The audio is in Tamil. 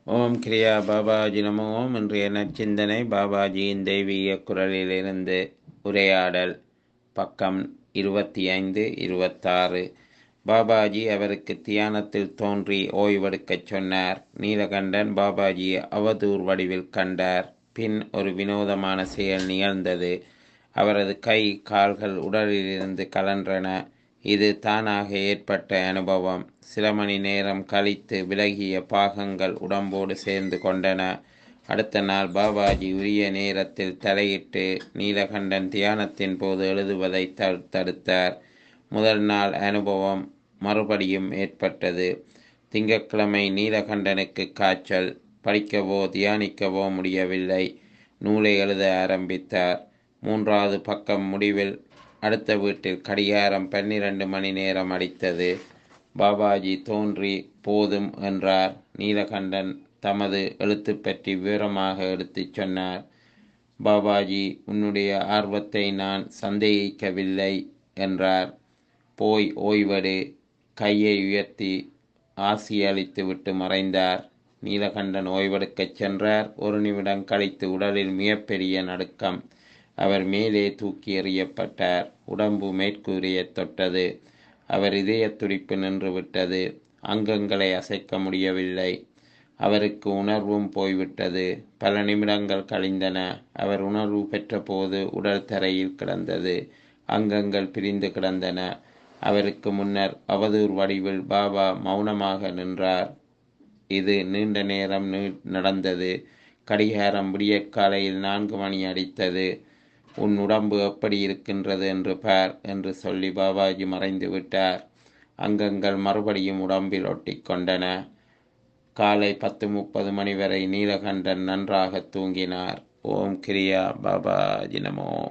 ஓம் கிரியா பாபாஜி நமோ ஓம் இன்றைய நற்சிந்தனை பாபாஜியின் தெய்வீக குரலிலிருந்து உரையாடல் பக்கம் இருபத்தி ஐந்து இருபத்தாறு பாபாஜி அவருக்கு தியானத்தில் தோன்றி ஓய்வெடுக்கச் சொன்னார் நீலகண்டன் பாபாஜியை அவதூர் வடிவில் கண்டார் பின் ஒரு வினோதமான செயல் நிகழ்ந்தது அவரது கை கால்கள் உடலிலிருந்து கலன்றன இது தானாக ஏற்பட்ட அனுபவம் சில மணி நேரம் கழித்து விலகிய பாகங்கள் உடம்போடு சேர்ந்து கொண்டன அடுத்த நாள் பாபாஜி உரிய நேரத்தில் தலையிட்டு நீலகண்டன் தியானத்தின் போது எழுதுவதை தடுத்தார் முதல் நாள் அனுபவம் மறுபடியும் ஏற்பட்டது திங்கட்கிழமை நீலகண்டனுக்கு காய்ச்சல் படிக்கவோ தியானிக்கவோ முடியவில்லை நூலை எழுத ஆரம்பித்தார் மூன்றாவது பக்கம் முடிவில் அடுத்த வீட்டில் கடிகாரம் பன்னிரண்டு மணி நேரம் அடித்தது பாபாஜி தோன்றி போதும் என்றார் நீலகண்டன் தமது எழுத்து பற்றி விவரமாக எடுத்துச் சொன்னார் பாபாஜி உன்னுடைய ஆர்வத்தை நான் சந்தேகிக்கவில்லை என்றார் போய் ஓய்வடு கையை உயர்த்தி ஆசி அளித்து விட்டு மறைந்தார் நீலகண்டன் ஓய்வெடுக்கச் சென்றார் ஒரு நிமிடம் கழித்து உடலில் மிகப்பெரிய நடுக்கம் அவர் மேலே தூக்கி எறியப்பட்டார் உடம்பு மேற்கூறியத் தொட்டது அவர் இதய துடிப்பு நின்றுவிட்டது அங்கங்களை அசைக்க முடியவில்லை அவருக்கு உணர்வும் போய்விட்டது பல நிமிடங்கள் கழிந்தன அவர் உணர்வு பெற்றபோது உடல் தரையில் கிடந்தது அங்கங்கள் பிரிந்து கிடந்தன அவருக்கு முன்னர் அவதூர் வடிவில் பாபா மௌனமாக நின்றார் இது நீண்ட நேரம் நடந்தது கடிகாரம் விடியற்காலையில் நான்கு மணி அடித்தது உன் உடம்பு எப்படி இருக்கின்றது என்று பார் என்று சொல்லி பாபாஜி மறைந்து விட்டார் அங்கங்கள் மறுபடியும் உடம்பில் ஒட்டி கொண்டன காலை பத்து முப்பது மணி வரை நீலகண்டன் நன்றாக தூங்கினார் ஓம் கிரியா பாபாஜி நமோ